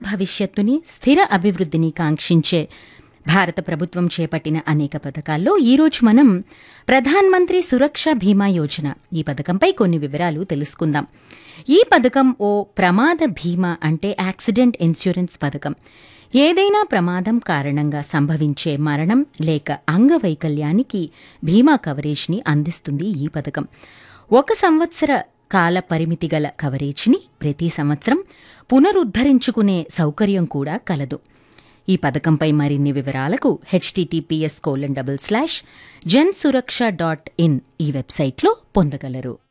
భవిష్యత్తుని స్థిర అభివృద్ధిని కాంక్షించే భారత ప్రభుత్వం చేపట్టిన అనేక పథకాల్లో ఈరోజు మనం ప్రధాన్ మంత్రి సురక్ష బీమా యోజన ఈ పథకంపై కొన్ని వివరాలు తెలుసుకుందాం ఈ పథకం ఓ ప్రమాద బీమా అంటే యాక్సిడెంట్ ఇన్సూరెన్స్ పథకం ఏదైనా ప్రమాదం కారణంగా సంభవించే మరణం లేక అంగవైకల్యానికి బీమా కవరేజ్ని అందిస్తుంది ఈ పథకం ఒక సంవత్సర కాల పరిమితి గల కవరేజ్ని ప్రతి సంవత్సరం పునరుద్ధరించుకునే సౌకర్యం కూడా కలదు ఈ పథకంపై మరిన్ని వివరాలకు HTTPS colon double slash Jan Suraksha dot in ఈ వెబ్సైట్లో పొందగలరు